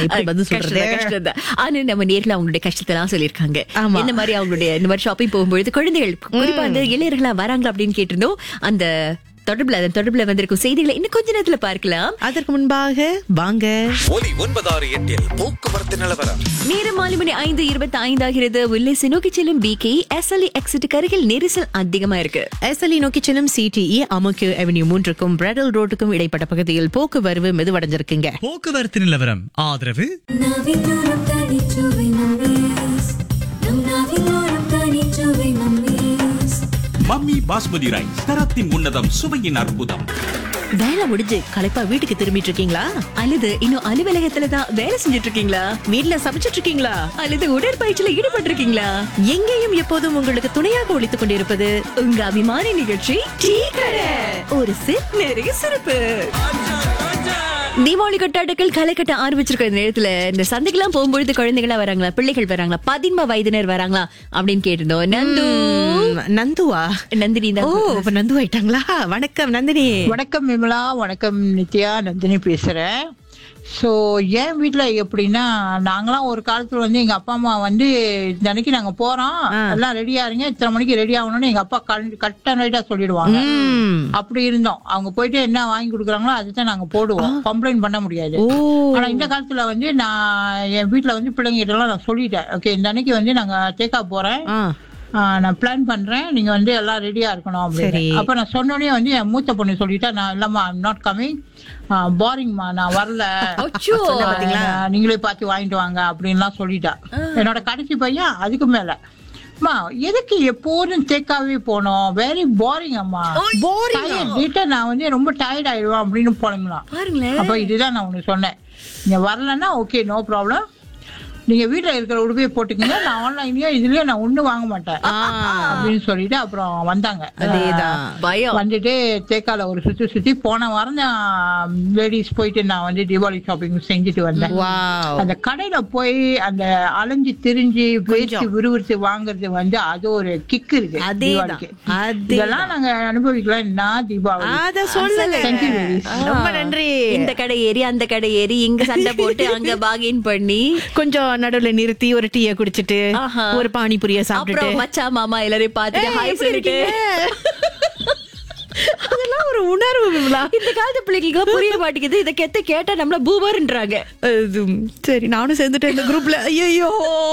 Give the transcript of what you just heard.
எப்படி பதில் கஷ்டம் சொல்றது தான், கஷ்டம் தான். ஆனா நம்ம நேர்ல அவங்களுடைய கஷ்டத்தெல்லாம் சொல்லியிருக்காங்க ஆமா. இந்த மாதிரி அவங்களுடைய இந்த மாதிரி ஷாப்பிங் போகும்பொழுது குழந்தைகள் குறிப்பா அந்த இளையர்களா வராங்களா அப்படின்னு கேட்டிருந்தோம் அந்த தொடர்புல அந்த தொடர்புல வந்திருக்கும் செய்திகளை இன்னும் கொஞ்ச நேரத்துல பார்க்கலாம் அதற்கு முன்பாக வாங்க ஒலி ஒன்பதாறு எட்டில் போக்குவரத்து நிலவரம் நேரம் மாலை மணி ஐந்து இருபத்தி ஐந்து ஆகிறது உள்ளே நோக்கி செல்லும் பிகே எஸ்எல்இ எக்ஸிட்டுக்கு அருகில் நெரிசல் அதிகமா இருக்கு எஸ்எல்இ நோக்கி செல்லும் சிடிஇ அமுக்கு அவென்யூ மூன்றுக்கும் பிரெடல் ரோட்டுக்கும் இடைப்பட்ட பகுதியில் போக்குவரவு மெதுவடைஞ்சிருக்குங்க போக்குவரத்து நிலவரம் ஆதரவு நாவிலோரம் தனிச்சுவை நம்மீஸ் நம் நாவிலோரம் தனிச்சுவை நம்மீஸ் மம்மி பாஸ்மதி ரைஸ் தரத்தின் உன்னதம் சுவையின் அற்புதம் வேலை முடிஞ்சு களைப்பா வீட்டுக்கு திரும்பிட்டு இருக்கீங்களா அல்லது இன்னும் அலுவலகத்துல தான் வேலை செஞ்சுட்டு இருக்கீங்களா வீட்ல சமைச்சிட்டு இருக்கீங்களா அல்லது உடற்பயிற்சியில ஈடுபட்டிருக்கீங்களா எங்கேயும் எப்போதும் உங்களுக்கு துணையாக ஒழித்துக் கொண்டிருப்பது உங்க அபிமான நிகழ்ச்சி டீ கடை ஒரு சிப் நிறைய சிறப்பு தீபாவளி கொண்டாட்டங்கள் களை கட்ட ஆரம்பிச்சிருக்க இந்த நேரத்துல இந்த சந்தைக்கெல்லாம் போகும்பொழுது குழந்தைகளா வராங்களா பிள்ளைகள் வராங்களா பதின்ம வயதினர் வராங்களா அப்படின்னு கேட்டிருந்தோம் நந்து ம், நந்துவா நந்தினி ஓ தான் இப்ப நந்து ஆயிட்டாங்களா வணக்கம் நந்தினி வணக்கம் விமலா வணக்கம் நித்யா நந்தினி பேசுகிறேன் ஸோ என் வீட்டில் எப்படின்னா நாங்களாம் ஒரு காலத்தில் வந்து எங்கள் அப்பா அம்மா வந்து இந்த அன்னைக்கு நாங்கள் போகிறோம் எல்லாம் ரெடியாக இருங்க இத்தனை மணிக்கு ரெடி ஆகணும்னு எங்கள் அப்பா கட் அண்ட் ரைட்டாக சொல்லிடுவாங்க ம். அப்படி இருந்தோம் அவங்க போயிட்டு என்ன வாங்கி கொடுக்குறாங்களோ அதுதான் நாங்கள் போடுவோம் கம்ப்ளைண்ட் பண்ண முடியாது ஓ ஆனா இந்த காலத்துல வந்து நான் என் வீட்ல வந்து பிள்ளைங்க கிட்ட எல்லாம் நான் சொல்லிட்டேன் ஓகே இந்த அன்னைக்கு வந்து நாங்க டேக்கா போறேன் ஆ. ஆ, நான் பிளான் பண்றேன் நீங்க வந்து எல்லாம் ரெடியா இருக்கணும் சரி. அப்படின்னு அப்ப நான் சொன்னோடனே வந்து என் மூத்த பொண்ணு சொல்லிட்டா நான் இல்லம்மா ஐம் நாட் கமிங் போரிங்மா நான் வரல அச்சோ. சொன்னா பாத்தீங்களா நீங்களே பார்த்து வாங்கிட்டு வாங்க அப்படின்லாம் சொல்லிட்டா என்னோட கடைசி பையன் அதுக்கு மேல அம்மா எதுக்கு எப்போதும் தேக்காவே போனோம் வெரி போரிங் அம்மா போரிங் வீட்டை நான் வந்து ரொம்ப டயர்ட் ஆயிடுவேன் அப்படின்னு போனீங்களாம் பாருங்களேன் அப்ப இதுதான் நான் உனக்கு சொன்னேன் நீங்க வரலன்னா ஓகே நோ ப்ராப்ளம் நீங்க வீட்ல இருக்கிற உடுப்பையை போட்டுக்கங்க நான் ஆன்லைன்லயோ இதுலயோ நான் ஒண்ணு வாங்க மாட்டேன் அப்படின்னு சொல்லிட்டு அப்புறம் வந்தாங்க அதேதான். பயம் வந்துட்டு தேக்கால ஒரு சுத்தி சுத்தி போன வாரம் தான் லேடிஸ் போயிட்டு நான் வந்து தீபாவளி ஷாப்பிங் செஞ்சுட்டு வந்தேன் வாவ் அந்த கடையில போய் அந்த அலைஞ்சு திரிஞ்சு பேச்சு விறுவிறுத்து வாங்குறது வந்து அது ஒரு கிக் இருக்கு அதேதான். தீபாவளிக்கு அதேதான். இதெல்லாம் நாங்க அனுபவிக்கலாம் நான் தீபாவளி அத சொல்லுங்க Thank you, ladies. ரொம்ப நன்றி இந்த கடை ஏறி அந்த கடை ஏறி இங்க சண்டை போட்டு அங்க பாகின் பண்ணி கொஞ்சம் நடுவுல நிறுத்தி ஒரு டீய குடிச்சிட்டு ஆஹா. ஒரு பானிபூரிய சாப்பிட்டுட்டு அப்புறம் மச்சா மாமா எல்லாரையும் பார்த்துட்டு ஏய், ஹாய் எப்படி சொல்லிட்டு இருக்கீங்க? அதெல்லாம் ஒரு உணர்வு விமலா இந்த காலத்து பிள்ளைங்களுக்கு புரிய மாட்டேங்குது இதை கெத்த கேட்டா நம்மள பூமர்ன்றாங்க அது, சரி நானும் சேர்ந்துட்டேன் இந்த குரூப்ல ஐயோ